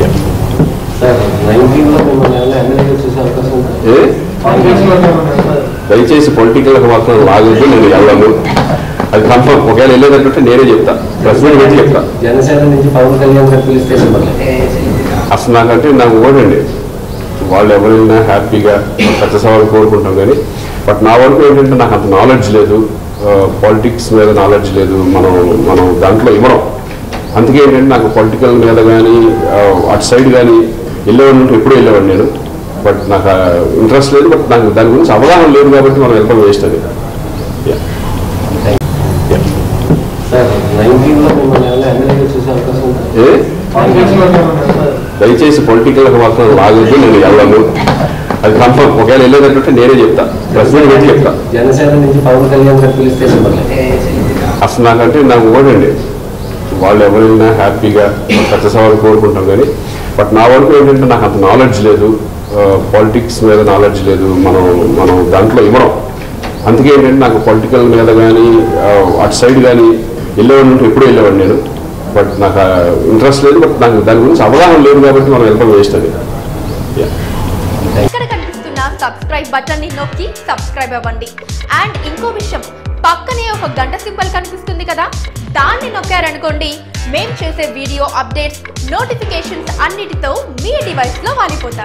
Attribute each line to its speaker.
Speaker 1: Sir నైన్టీన్లో మిమ్మల్ని ఏమైనా ఎమ్మెల్యేగా చూసే అవకాశం ఉందా
Speaker 2: ఏ
Speaker 1: కాంగ్రెస్లో
Speaker 2: దయచేసి పొలిటికల్గా మాత్రం లాగొద్దు నేను వెళ్ళను అది కన్ఫర్మ్ ఒకవేళ వెళ్ళేటట్టు నేనే చెప్తా ప్రెసిడెంట్ పెట్టి చెప్తా
Speaker 1: జనసేన నుంచి పవన్ కళ్యాణ్ గారు పిలిస్తే మళ్ళీ
Speaker 2: అసలు నాకంటే నాకు ఓడండి వాళ్ళు ఎవరైనా హ్యాపీగా సక్సెస్ అవ్వాలని కోరుకుంటాం కానీ బట్ నా వరకు ఏంటంటే నాకు అంత నాలెడ్జ్ లేదు పాలిటిక్స్ మీద నాలెడ్జ్ లేదు మనం మనం దాంట్లో ఇవ్వడం అందుకే ఏంటంటే నాకు పొలిటికల్ మీద కానీ అటు సైడ్ కానీ వెళ్ళేవాడిని ఉంటే ఎప్పుడూ వెళ్ళేవాడిని నేను బట్ నాకు ఇంట్రెస్ట్ లేదు బట్ నాకు దాని గురించి అవగాహన లేదు కాబట్టి మనం వెళ్ళడం వేస్ట్ అది Yeah. Yeah.
Speaker 1: సార్ నైన్టీన్లో మిమ్మల్ని ఏమైనా ఎమ్మెల్యేగా చూసే అవకాశం ఉందా
Speaker 2: ఏ
Speaker 1: కాంగ్రెస్లో
Speaker 2: దయచేసి పొలిటికల్గా మాత్రం లాగొద్దు నేను వెళ్ళను అది కన్ఫర్మ్ ఒకవేళ వెళ్ళేటట్టు నేనే చెప్తా ప్రెసిడెంట్ పెట్టి చెప్తా
Speaker 1: జనసేన నుంచి పవన్ కళ్యాణ్ గారు పిలిస్తే మళ్ళీ
Speaker 2: అసలు నాకంటే నాకు ఓడండి వాళ్ళు ఎవరైనా హ్యాపీగా సక్సెస్ అవ్వాలని కోరుకుంటాం కానీ బట్ నా వరకు ఏంటంటే నాకు అంత నాలెడ్జ్ లేదు పాలిటిక్స్ మీద నాలెడ్జ్ లేదు మనం మనం దాంట్లో ఇవ్వడం అందుకే ఏంటంటే నాకు పొలిటికల్ మీద కానీ అటు సైడ్ కానీ వెళ్ళేవాడిని ఉంటే ఎప్పుడూ వెళ్ళేవాడిని నేను బట్ నాకు ఇంట్రెస్ట్ లేదు బట్ నాకు దాని గురించి అవగాహన లేదు కాబట్టి మనం వెళ్ళడం వేస్ట్ అది Yeah.
Speaker 3: ఇక్కడ కనిపిస్తున్న సబ్స్క్రైబ్ బటన్ ని నొక్కి సబ్స్క్రైబ్ అవ్వండి అండ్ ఇంకో విషయం పక్కనే ఒక గంట సింబల్ కనిపిస్తుంది కదా దాన్ని నొక్కారనుకోండి మేం చేసే వీడియో అప్డేట్స్ నోటిఫికేషన్స్ అన్నిటితో మీ డివైస్ లో వాలిపోతాయి